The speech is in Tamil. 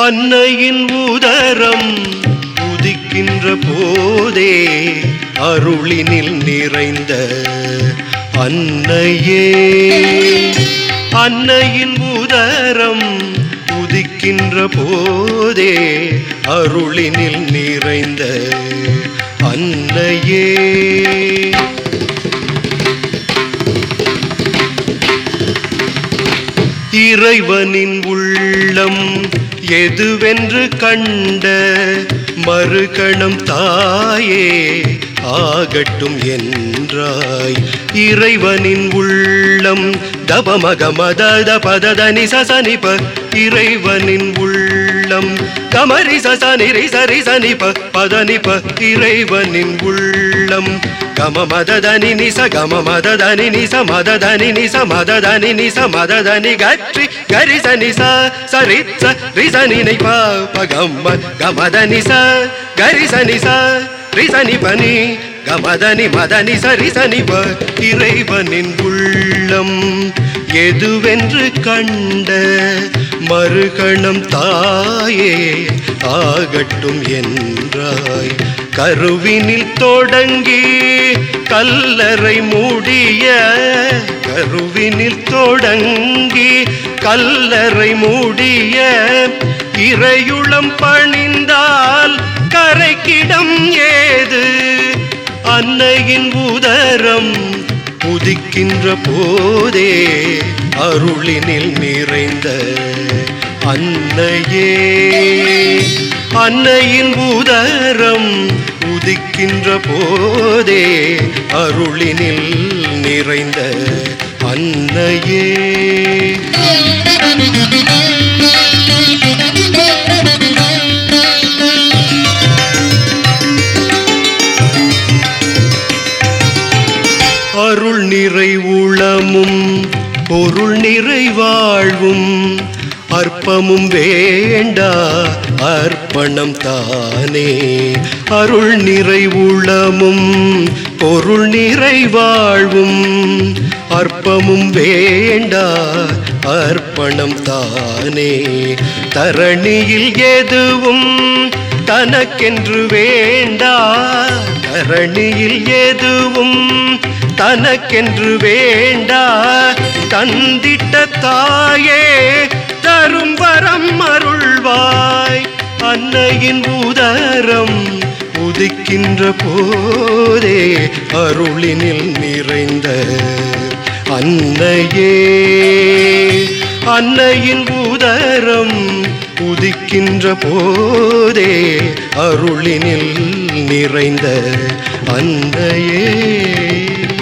அன்னையின் உதரம் உதிக்கின்ற போதே அருளினில் நிறைந்த அன்னையே அன்னையின் உதரம் உதிக்கின்ற போதே அருளினில் நிறைந்த அன்னையே இறைவனின் உள்ளம் எதுவென்று கண்ட மறுகணம் தாயே ஆகட்டும் என்றாய் இறைவனின் உள்ளம் தபமக மதத பததனி சசனிப இறைவனின் உள்ளம் கமரி சசனிரி சரி சனிப பதனிப இறைவனின் உள்ளம் கம மததனி நிச கம மததனி நிச மததனி நிச மததனி நிச மததனி கற்றி கரி சனி ச சரி ச ரிசனி நை ப பகம்ம கமதனி ச கரி சனி ச ரிசனி பனி கமதனி மதனி சரி சனி ப இறைவனின் உள்ளம் எதுவென்று கண்ட மறுகணம் தாயே ஆகட்டும் என்றாய் கருவினில் தொடங்கி கல்லறை மூடிய கருவினில் தொடங்கி கல்லறை மூடிய இறையுளம் பணிந்தால் கரைக்கிடம் ஏது அன்னையின் உதரம் உதிக்கின்ற போதே அருளினில் நிறைந்த அன்னையே அன்னையின் உதரம் உதிக்கின்ற போதே அருளினில் நிறைந்த அன்னையே அருள் நிறை உளமும் பொருள் நிறை வாழ்வும் அற்பமும் வேண்டா அர்ப்பணம் தானே அருள் நிறை உளமும் பொருள் நிறை வாழ்வும் அற்பமும் வேண்டா அர்ப்பணம் தானே தரணியில் எதுவும் தனக்கென்று வேண்டா தரணியில் எதுவும் தனக்கென்று வேண்டா தந்திட்ட தாயே தரும் வரம் அருள்வாய் அன்னையின் உதரம் உதிக்கின்ற போதே அருளினில் நிறைந்த அன்னையே அன்னையின் உதரம் உதிக்கின்ற போதே அருளினில் நிறைந்த அன்னையே